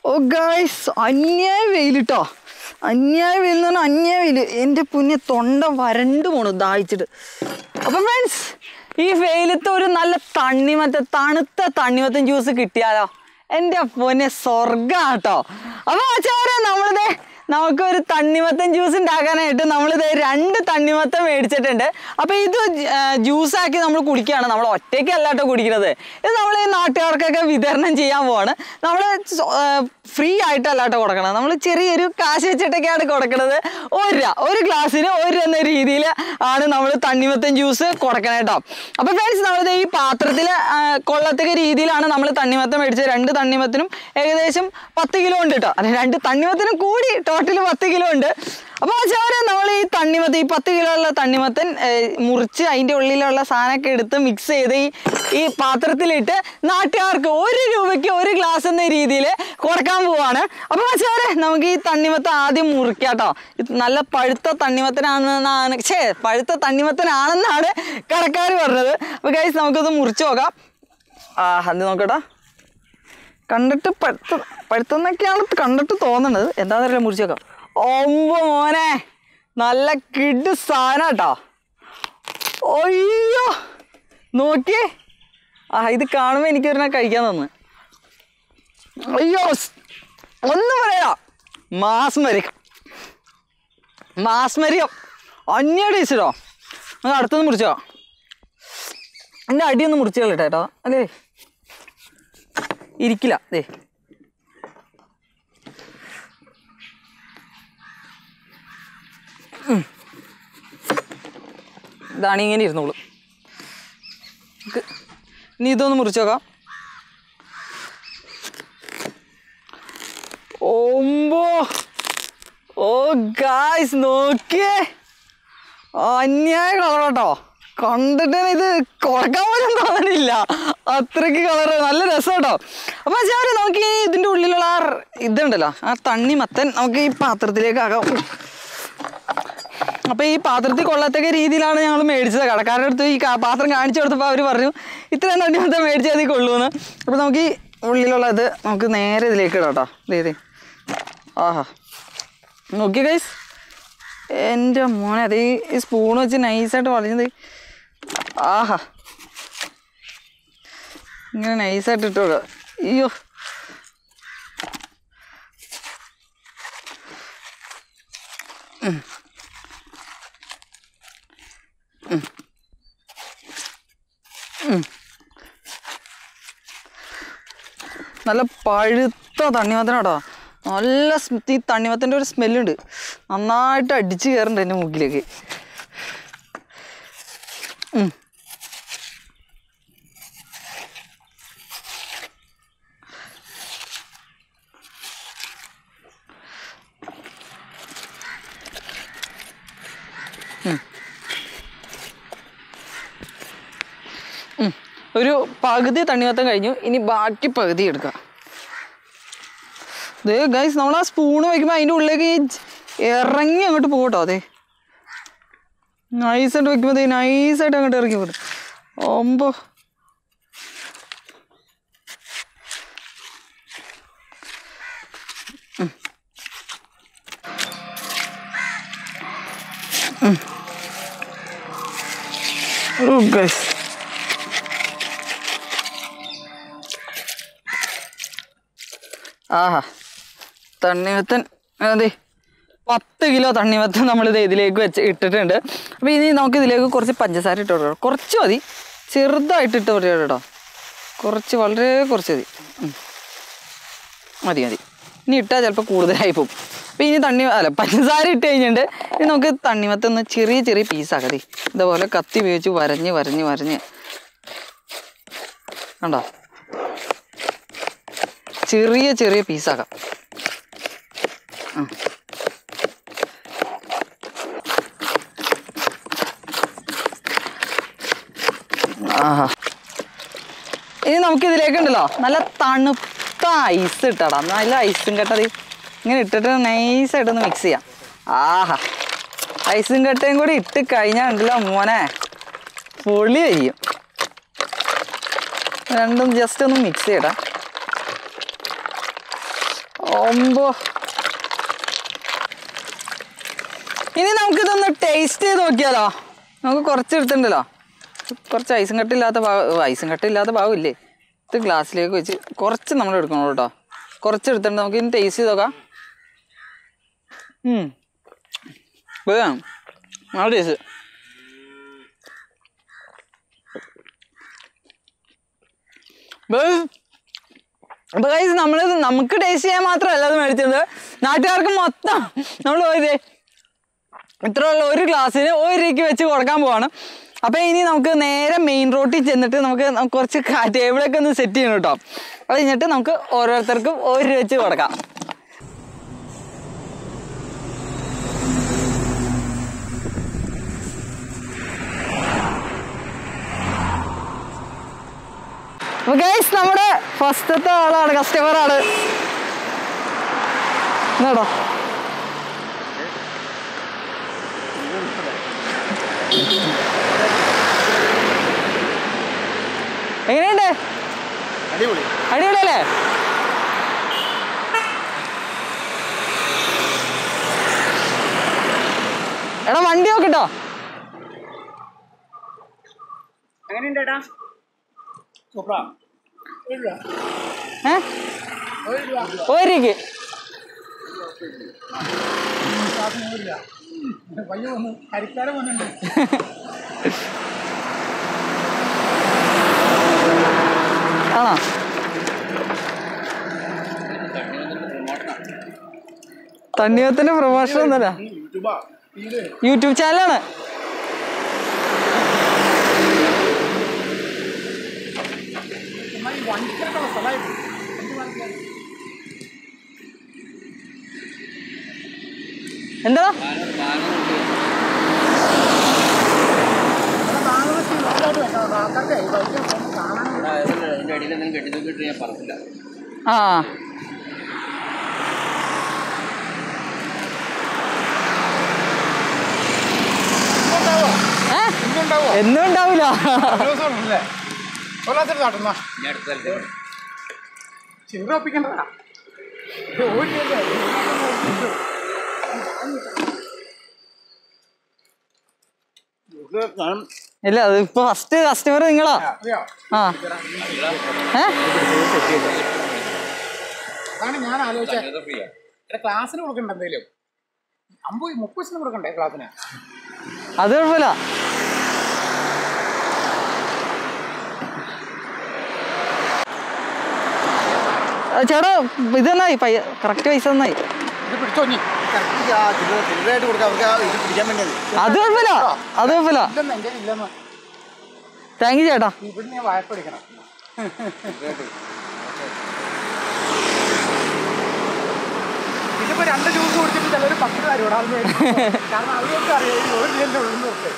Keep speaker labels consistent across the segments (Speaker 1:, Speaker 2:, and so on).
Speaker 1: ഓ guys അന്യായ വെയിൽ കേട്ടോ അന്യായ വെയിൽ എന്ന് പറഞ്ഞാൽ അന്യായ വെയിൽ എൻ്റെ പുണ്യ തൊണ്ട വരണ്ടു പോണു ദാഹിച്ചിട്ട് അപ്പം ഫ്രണ്ട്സ് ഈ വെയിലത്ത് ഒരു നല്ല തണ്ണിമത്ത തണുത്ത തണ്ണിമത്തൻ ജ്യൂസ് കിട്ടിയാലോ എൻ്റെ പൊന്നെ സ്വർഗം കേട്ടോ അപ്പോൾ അച്ഛാരെ നമ്മളിത് നമുക്കൊരു തണ്ണിമത്തൻ ജ്യൂസ് ഉണ്ടാക്കാനായിട്ട് നമ്മളിത് രണ്ട് തണ്ണിമത്തൻ മേടിച്ചിട്ടുണ്ട് അപ്പോൾ ഇത് ജ്യൂസാക്കി നമ്മൾ കുടിക്കുകയാണ് നമ്മൾ ഒറ്റയ്ക്കല്ല കേട്ടോ കുടിക്കുന്നത് ഇത് നമ്മൾ ഈ നാട്ടുകാർക്കൊക്കെ വിതരണം ചെയ്യാൻ പോവാണ് നമ്മൾ ഫ്രീ ആയിട്ടല്ല കേട്ടോ കൊടുക്കണത് നമ്മൾ ചെറിയൊരു കാശ് വെച്ചിട്ടൊക്കെയാണ് കൊടുക്കുന്നത് ഒരു രൂപ ഒരു ഗ്ലാസ്സിന് ഒരു എന്ന രീതിയിൽ ആണ് നമ്മൾ തണ്ണിമത്തൻ ജ്യൂസ് കൊടുക്കണത് കേട്ടോ അപ്പോൾ ഫ്രണ്ട്സ് നമ്മളിത് ഈ പാത്രത്തിൽ കൊള്ളത്തക്ക രീതിയിലാണ് നമ്മൾ തണ്ണിമത്തൻ മേടിച്ചത് രണ്ട് തണ്ണിമത്തിനും ഏകദേശം പത്ത് കിലോ ഉണ്ട് കേട്ടോ അല്ല രണ്ട് തണ്ണിമത്തിനും കൂടി ടോട്ടൽ പത്ത് കിലോ ഉണ്ട് അപ്പോൾ വെച്ചാൽ നമ്മൾ ഈ തണ്ണിമത്തൻ ഈ പത്ത് കിലോ ഉള്ള തണ്ണിമത്തൻ ഏർ, മുറിച്ച് അതിൻ്റെ ഉള്ളിലുള്ള സാധനമൊക്കെ എടുത്ത് മിക്സ് ചെയ്ത് ഈ ഈ പാത്രത്തിലിട്ട് നാട്ടുകാർക്ക് ഒരു രൂപയ്ക്ക് ഒരു ഗ്ലാസ് എന്ന രീതിയിൽ കൊടുക്കാൻ പോവാണ് അപ്പോൾ വെച്ചാൽ നമുക്ക് ഈ തണ്ണിമത്തൻ ആദ്യം മുറിക്കാം കേട്ടോ ഇത് നല്ല പഴുത്ത തണ്ണിമത്തനാണെന്നാണ് ഛേ പഴുത്ത തണ്ണിമത്തനാണെന്നാണ് കടക്കാർ പറഞ്ഞത് അപ്പോൾ ഗൈസ് നമുക്കത് മുറിച്ച് നോക്കാം ആ അത് നോക്കട്ടോ കണ്ടിട്ട് പഴുത്ത പഴുത്തെന്നൊക്കെയാണ് കണ്ടിട്ട് തോന്നുന്നത് എന്താണെന്നറിയില്ല മുറിച്ച് നോക്കാം ഒമ്പ മോനെ നല്ല കിഡ് സാധനം കേട്ടോ അയ്യോ നോക്കിയേ ആ ഇത് കാണുമ്പോൾ എനിക്കൊരെണ്ണം കഴിക്കാൻ തോന്നുന്നു അയ്യോ സ്- ഒന്നും പറയാ മാസ്മരികം മാസ്മരികം അന്യ ടേസ്റ്റോ നമുക്ക് അടുത്തൊന്ന് മുറിച്ചോ എൻ്റെ അടിയൊന്ന് മുറിച്ച് കളട്ടെ കേട്ടോ അല്ലേ ഇരിക്കില്ല ദേ ഉം. ഇതാണ് ഇങ്ങനെ ഇരുന്നോളൂ നമുക്ക് ഇനി ഇതൊന്ന് മുറിച്ച് നോക്കാം ഓമ്പോ ഓ ഗായ്സ് നോക്കിയേ അന്യായ കളർ കേട്ടോ കണ്ടിട്ട് തന്നെ ഇത് കുറക്കാൻ പോലും തോന്നണില്ല അത്രയ്ക്ക് കളർ നല്ല രസം കേട്ടോ അപ്പൊ ഞാൻ നമുക്ക് ഈ ഇതിന്റെ ഉള്ളിലുള്ള ആ റ് ഇതുണ്ടല്ലോ ആ തണ്ണി മത്തൻ നമുക്ക് ഈ പാത്രത്തിലേക്ക് ആകാം അപ്പൊ ഈ പാത്രത്തിൽ കൊള്ളത്തക്ക രീതിയിലാണ് ഞങ്ങൾ മേടിച്ചത് കടക്കാരുടെ അടുത്ത് ഈ കാ- പാത്രം കാണിച്ചു കൊടുത്തപ്പോൾ അവർ പറഞ്ഞു ഇത്രയും തണ്ണി മത്തൻ മേടിച്ചാൽ മതി കൊള്ളൂന്ന് അപ്പൊ നമുക്ക് ഈ ഉള്ളിലുള്ള ഇത് നമുക്ക് നേരെ ഇതിലേക്ക് ഇടാം കേട്ടോ ദേ ദേ ആഹാ നോക്കി ഗൈസ് എൻ്റെ മോനെ അത് ഈ സ്പൂൺ വെച്ച് നൈസായിട്ട് വളഞ്ഞത് ആഹാ ഇങ്ങനെ നൈസായിട്ട് ഇട്ടോ അയ്യോ ഉം. ഉം. ഉം. നല്ല പഴുത്ത തണ്ണിമത്തന കേട്ടോ നല്ല സ്- ഈ തണ്ണിമത്തൻ്റെ ഒരു സ്മെല്ലുണ്ട് നന്നായിട്ട് അടിച്ച് കയറുന്നുണ്ട് എൻ്റെ മൂക്കിലേക്ക് ഉം. ഉം. ഉം. ഒരു പകുതി തണ്ണിമത്തം കഴിഞ്ഞു ഇനി ബാക്കി പകുതി എടുക്കാം ദേ ഗൈസ് നമ്മൾ ആ സ്പൂണ് വയ്ക്കുമ്പോൾ അതിൻ്റെ ഉള്ളിലേക്ക് ഈ ജ് ഇറങ്ങി അങ്ങോട്ട് പോകട്ടോ അതെ നൈസായിട്ട് വെക്കുമ്പോൾ ദേ നൈസായിട്ട് അങ്ങോട്ട് ഇറങ്ങി പോകും ഒമ്പോ ഓ ഗൈസ് ആഹാ തണ്ണിമത്തൻ അതെ പത്ത് കിലോ തണ്ണിമത്തൻ നമ്മളിത് ഇതിലേക്ക് വെച്ച് ഇട്ടിട്ടുണ്ട് അപ്പോൾ ഇനി നമുക്ക് ഇതിലേക്ക് കുറച്ച് പഞ്ചസാര ഇട്ട് കൊടുക്കണം കുറച്ച് മതി ചെറുതായിട്ട് ഇട്ട് കൊടുക്കണം കേട്ടോ കുറച്ച് വളരെ കുറച്ച് മതി ഉം. മതി മതി ഇനി ഇട്ടാൽ ചിലപ്പോൾ കൂടുതലായി പോകും അപ്പോൾ ഇനി തണ്ണി അല്ല പഞ്ചസാര ഇട്ട് കഴിഞ്ഞിട്ട് ഇനി നമുക്ക് തണ്ണിമത്തൻ ഒന്ന് ചെറിയ ചെറിയ പീസാക്കാം ദേ ഇതേപോലെ കത്തി ഉപയോഗിച്ച് വരഞ്ഞ് വരഞ്ഞ് വരഞ്ഞ് കണ്ടോ ചെറിയ ചെറിയ പീസാക്കാം ആ. ആഹാ ഇനി നമുക്ക് ഇതിലേക്ക് ഉണ്ടല്ലോ നല്ല തണുത്ത ഐസ് ഇട്ടടാ നല്ല ഐസും കട്ടത് ഇങ്ങനെ ഇട്ടിട്ട് നൈസായിട്ടൊന്ന് മിക്സ് ചെയ്യാം ആഹാ ഐസും കട്ടയും കൂടി ഇട്ട് കഴിഞ്ഞാൽ ഉണ്ടല്ലോ മോനെ പൊളി വരിയും രണ്ടും ജസ്റ്റ് ഒന്ന് മിക്സ് ചെയ്യടാ ഒമ്പോ ഇനി നമുക്കിതൊന്ന് ടേസ്റ്റ് ചെയ്ത് നോക്കിയാലോ നമുക്ക് കുറച്ച് എടുത്തിട്ടുണ്ടല്ലോ കുറച്ച് ഐസും കട്ടില്ലാത്ത ഭാഗം ഐസും കട്ടില്ലാത്ത ഭാഗമില്ലേ ഇത് ഗ്ലാസ്സിലേക്ക് വെച്ച് കുറച്ച് നമ്മൾ എടുക്കണം കേട്ടോ കുറച്ച് എടുത്തിട്ടുണ്ട് നമുക്ക് ഇനി ടേസ്റ്റ് ചെയ്ത് നോക്കാം ഉം. വേഗം നല്ല ടേസ്റ്റ് അപ്പൊ ഗൈസ് നമ്മൾ നമുക്ക് ടേസ്റ്റ് ചെയ്യാൻ മാത്രമല്ല അത് മേടിച്ചത് നാട്ടുകാർക്ക് മൊത്തം നമ്മൾ പോയതേ ഇത്ര ഉള്ള ഒരു ഗ്ലാസ്സിന് ഒരു രൂപയ്ക്ക് വെച്ച് കൊടുക്കാൻ പോവാണ് അപ്പൊ ഇനി നമുക്ക് നേരെ മെയിൻ റോഡിൽ ചെന്നിട്ട് നമുക്ക് നമുക്ക് കുറച്ച് ടേബിളൊക്കെ ഒന്ന് സെറ്റ് ചെയ്യണം കേട്ടോ അത് കഴിഞ്ഞിട്ട് നമുക്ക് ഓരോരുത്തർക്കും ഒരു രൂപ വെച്ച് കൊടുക്കാം അപ്പൊ ഗൈസ് നമ്മുടെ ഫസ്റ്റത്തെ ആളാണ് കസ്റ്റമർ ആണ് എന്നാടോ എങ്ങനെയുണ്ട്
Speaker 2: അടിപൊളി
Speaker 1: അടിപൊളിയല്ലേ എടാ വണ്ടി നോക്കട്ടോ
Speaker 2: എങ്ങനെയുണ്ട് ഏട്ടാ സൂപ്പറാ
Speaker 1: ഏ ഒരു രൂപയ്ക്ക്
Speaker 2: പയ്യ വന്നു കരിക്കാരെ വന്നിട്ടുണ്ട്
Speaker 1: ആണോ തണ്ണിയത്തിന്റെ പ്രൊമോഷൻ ഒന്നല്ല
Speaker 2: യൂട്യൂബാ ഇത്
Speaker 1: യൂട്യൂബ് ചാനലാണ്
Speaker 2: ഈ വണ്ടിക്കൊക്കെ സ്ഥലമായിട്ട്
Speaker 1: എന്താ
Speaker 2: ആൾക്കാർക്ക് വൈദ്യം കാണാൻ
Speaker 3: അതിന്റെ അടിയിൽ എന്തെങ്കിലും കെട്ടി തൂക്കിയിട്ട് ഞാൻ പറഞ്ഞില്ല
Speaker 1: ആ ഏ?
Speaker 2: ഇന്നുണ്ടാവോ
Speaker 1: എന്നും ഉണ്ടാവില്ല
Speaker 2: ദിവസം അല്ലേ കൊല്ലാത്തൊരു നാട്ടുന്ന
Speaker 3: ഞാൻ അടുത്ത സ്ഥലത്ത്
Speaker 2: ചിറപ്പിക്കണ്ടതാ ഓടിയല്ലേ
Speaker 1: ഇല്ല അത് ഇപ്പൊ ഫസ്റ്റ് കസ്റ്റമർ നിങ്ങളാ
Speaker 2: അറിയോ
Speaker 1: ആ ഏ
Speaker 2: അതാണ് ഞാൻ ആലോചിച്ചത്
Speaker 3: ഇത് ഫ്രീയാ
Speaker 2: എടാ ക്ലാസ്സിന് കൊടുക്കണ്ട എന്തെങ്കിലും അമ്പത് മുപ്പത് ദിവസം കൊടുക്കണ്ടേ ക്ലാസ്സിന്
Speaker 1: അത് കുഴപ്പമില്ല ആ, ചേട്ടാ ഇത് തന്നായി പൈ കറക്റ്റ് പൈസ തന്നായി
Speaker 2: ഇത് പിടിച്ചോ നീ
Speaker 4: ചില്ലറായിട്ട് കൊടുക്കാം അവർക്ക് ആ ഇത് പിടിക്കാൻ വേണ്ടിയത്
Speaker 1: അത് കുഴപ്പമില്ല അത് കുഴപ്പമില്ല
Speaker 2: ഇല്ലെന്ന് എൻ്റെ ഇല്ലെന്ന്
Speaker 1: താങ്ക് യു ചേട്ടാ
Speaker 2: ഇവിടെ ഞാൻ വായ്പ എടുക്കണം ഇതിപ്പോ രണ്ട് ജ്യൂസ് കുടിച്ചിട്ട് ചിലർ പത്ത് രൂപ തരും ഒരാൾ കാരണം അവർക്ക് അറിയാം ഈ ഒരു രൂപ ഉള്ളു ഒക്കെ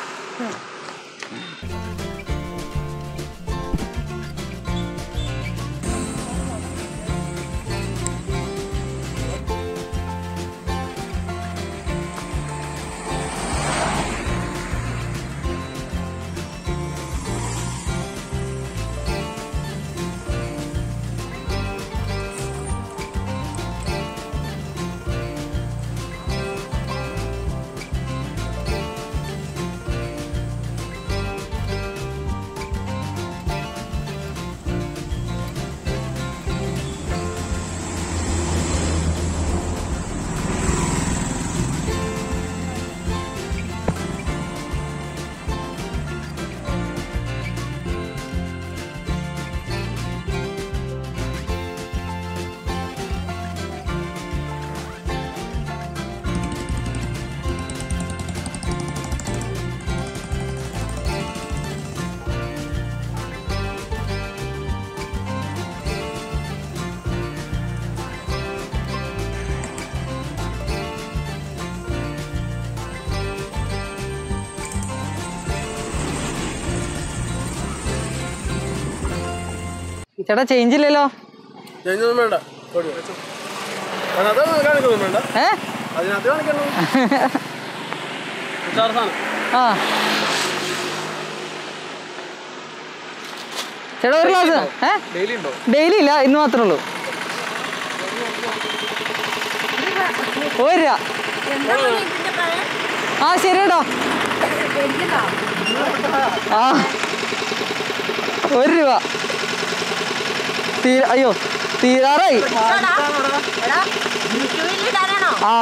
Speaker 1: ചേട്ടാ ചേഞ്ച് ഇല്ലല്ലോ
Speaker 4: ഒന്നും വേണ്ട അതിനകത്ത് കാണിക്കൊന്നും വേണ്ട
Speaker 1: ഏ
Speaker 4: അതിനകത്ത് കാണിക്കണം ഉഷാറ് സാധനം
Speaker 1: ആ ചേട്ടാ ഒരു ഗ്ലാസ് ഏ
Speaker 4: ഡെയിലി ഉണ്ടോ
Speaker 1: ഡെയിലി ഇല്ല ഇന്ന് മാത്രമേ ഉള്ളൂ ഒരു രൂപ ആ ശരി കേട്ടോ ആ ഒരു രൂപ തീ അയ്യോ തീരാറായി ആ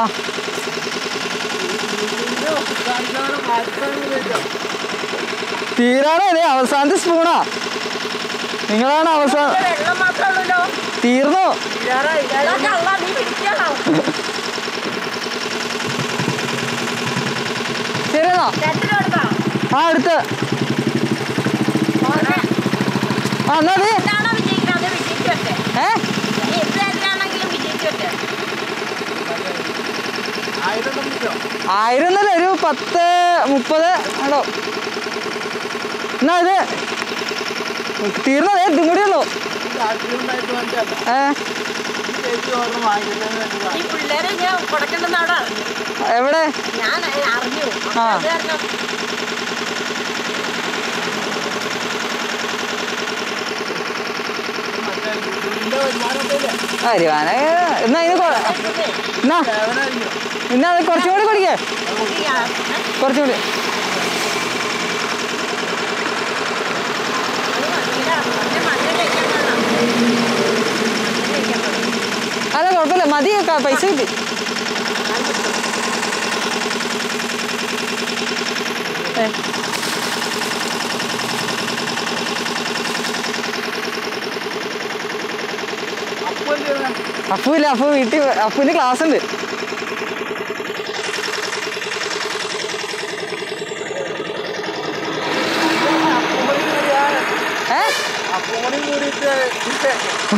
Speaker 1: തീരാറായി ദേ അവസാനത്തെ സ്പൂണാ നിങ്ങളാണ് അവസാനം
Speaker 5: വെള്ളം മാത്രമല്ലോ
Speaker 1: തീർന്നു
Speaker 5: കള്ള നീ പിടിക്കണോ
Speaker 1: ശരി എന്നാ
Speaker 5: രണ്ടു കൊടുക്കാം
Speaker 1: ആ അടുത്ത് ആ എന്നാ ദേ
Speaker 5: എന്താണോ വിജയിക്കുന്നത് അത് വിജയിച്ചോട്ടെ
Speaker 1: ഏ
Speaker 5: നീ എന്ത് കാര്യമാണെങ്കിലും വിജയിച്ചോട്ടെ
Speaker 4: ആയിരം വിളിച്ചോ
Speaker 1: ആയിരം എന്നല്ല ഒരു പത്ത് മുപ്പത് ആണോ എന്നാ ഇത് തീർന്നതേ ഇതും കൂടി ഉള്ളൂ
Speaker 4: ഉണ്ടായിട്ട് വാങ്ങിച്ചല്ല
Speaker 1: ഏ
Speaker 4: ചേച്ചി ഓർമ്മ വാങ്ങിക്കുന്നത്
Speaker 5: ഈ പിള്ളേരെ ഞാൻ കൊടുക്കണ്ടെന്ന് അവിടെ അറിഞ്ഞു
Speaker 1: എവിടെ
Speaker 5: ഞാൻ അറിഞ്ഞു അപ്പൊ
Speaker 1: ആ.
Speaker 5: അത് കാരണം
Speaker 4: മറ്റേ യൂട്യൂബിന്റെ വരുമാനമൊക്കെ
Speaker 1: വരുവാന എന്നാ ഇത് കൊ-
Speaker 5: ഇതൊക്കെ
Speaker 1: എന്നാ
Speaker 4: സേവനമായിരിക്കും
Speaker 1: എന്നാ അത് കുറച്ചും കൂടി കുടിക്കേ
Speaker 5: ഈ ആ- ഏ?
Speaker 1: കുറച്ചും കൂടി
Speaker 5: അത് മതിയില്ല. പക്ഷെ മധുരം കഴിക്കാൻ കൊള്ളാം. മധുരം കഴിക്കാൻ കൊള്ളാം.
Speaker 1: അല്ല കുഴപ്പമില്ല മതി ക- പൈസ കിട്ടി ഏ.
Speaker 4: അപ്പല്ലേ
Speaker 1: അപ്പുവില്ല അപ്പു വീട്ടിൽ അപ്പുവിന് ക്ലാസ് ഉണ്ട്
Speaker 4: അപ്പൂമണി കൂടിയാണ്
Speaker 1: ഏ
Speaker 4: അപ്പൂമണി കൂടിയിട്ട് ഇട്ടേ.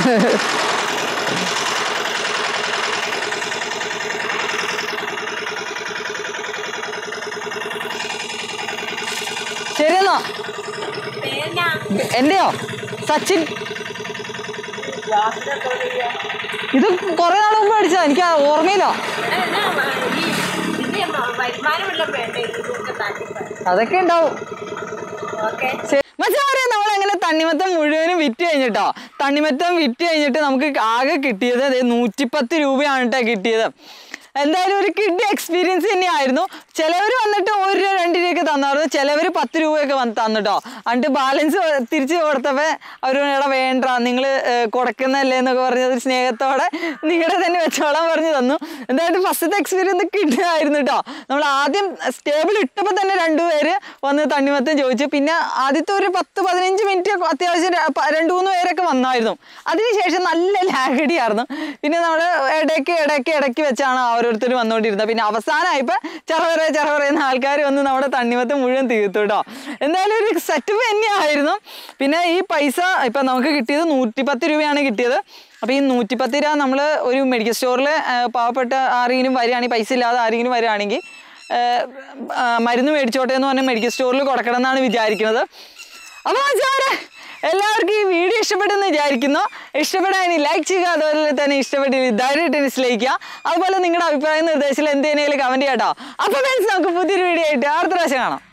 Speaker 1: ശരിയെന്നാ
Speaker 5: പേരെന്നാ?
Speaker 1: എന്റെയോ സച്ചിൻ
Speaker 5: ക്ലാസ്സിലൊക്കെ എവിടെയാ?
Speaker 1: ഇത് കുറെ നാൾ മുമ്പ് അടിച്ചാ എനിക്ക് ഓർമ്മയില്ല
Speaker 5: ഏ, എന്നാ, ഈ ഇതിന്റെ വരുമാനമെല്ലാം വേണ്ടേ ഇതൊക്കെ താല്പര്യം
Speaker 1: അതൊക്കെ ഉണ്ടാവും
Speaker 5: ഓക്കെ
Speaker 1: മച്ചാരെ നമ്മൾ അങ്ങനെ തണ്ണിമത്തം മുഴുവനും വിറ്റ് കഴിഞ്ഞിട്ടോ തണ്ണിമത്തം വിറ്റ് കഴിഞ്ഞിട്ട് നമുക്ക് ആകെ കിട്ടിയത് ദേ നൂറ്റിപ്പത്ത് രൂപയാണ് കേട്ടോ കിട്ടിയത് എന്തായാലും ഒരു കിഡ് എക്സ്പീരിയൻസ് തന്നെയായിരുന്നു ചിലവർ വന്നിട്ട് ഒരു രൂപ രണ്ട് രൂപയൊക്കെ തന്നായിരുന്നു ചിലവർ പത്ത് രൂപയൊക്കെ വന്ന് തന്നിട്ടോ എന്നിട്ട് ബാലൻസ് തിരിച്ച് കൊടുത്തപ്പോൾ അവർ എടാ വേണ്ട നിങ്ങൾ കൊടുക്കുന്നല്ലേ എന്നൊക്കെ പറഞ്ഞ് ഒരു സ്നേഹത്തോടെ നിങ്ങളുടെ തന്നെ വെച്ചോളാൻ പറഞ്ഞ് തന്നു എന്തായാലും ഫസ്റ്റത്തെ എക്സ്പീരിയൻസ് കിട്ടുകയായിരുന്നു കേട്ടോ നമ്മൾ ആദ്യം സ്റ്റേബിൾ ഇട്ടപ്പോൾ തന്നെ രണ്ടുപേര് വന്ന് തണ്ണിമത്തം ചോദിച്ചു പിന്നെ ആദ്യത്തെ ഒരു പത്ത് പതിനഞ്ച് മിനിറ്റ് അത്യാവശ്യം ര- പ- രണ്ട് മൂന്ന് പേരൊക്കെ വന്നായിരുന്നു അതിനുശേഷം നല്ല ലാഗടിയായിരുന്നു പിന്നെ നമ്മൾ ഇടയ്ക്ക് ഇടയ്ക്ക് ഇടയ്ക്ക് വെച്ചാണ് ഓരോരുത്തർ വന്നുകൊണ്ടിരുന്നത് പിന്നെ അവസാനമായപ്പോൾ ചെറവറ ചെറവറ എന്ന ആൾക്കാർ വന്ന് നമ്മുടെ തണ്ണിമത്തം മുഴുവൻ തീർത്തു കേട്ടോ എന്തായാലും ഒരു സെറ്റപ്പ് തന്നെയായിരുന്നു പിന്നെ ഈ പൈസ ഇപ്പം നമുക്ക് കിട്ടിയത് നൂറ്റിപ്പത്ത് രൂപയാണ് കിട്ടിയത് അപ്പോൾ ഈ നൂറ്റിപ്പത്ത് രൂപ നമ്മൾ ഒരു മെഡിക്കൽ സ്റ്റോറിൽ പാവപ്പെട്ട ആരെങ്കിലും വരികയാണെങ്കിൽ പൈസ ഇല്ലാതെ ആരെങ്കിലും വരികയാണെങ്കിൽ ഏഹ്, ആ, മരുന്ന് മേടിച്ചോട്ടെ എന്ന് പറഞ്ഞ് മെഡിക്കൽ സ്റ്റോറിൽ കൊടുക്കണം എന്നാണ് വിചാരിക്കുന്നത് അപ്പോൾ ആചാരെ എല്ലാവർക്കും ഈ വീഡിയോ ഇഷ്ടപ്പെട്ടെന്ന് വിചാരിക്കുന്നു ഇഷ്ടപ്പെടാൻ ലൈക്ക് ചെയ്യുക അതുപോലെ തന്നെ ഇഷ്ടപ്പെട്ടില്ല ധൈര്യമായിട്ട് ഡിസ്ലൈക്കുക അതുപോലെ നിങ്ങളുടെ അഭിപ്രായം നിർദ്ദേശത്തിൽ എന്തെങ്കിലും കമൻറ്റ് ചെയ്യാട്ടോ അപ്പോൾ ഫ്രണ്ട്സ് നമുക്ക് പുതിയൊരു വീഡിയോ ആയിട്ട് അടുത്ത പ്രാവശ്യം കാണാം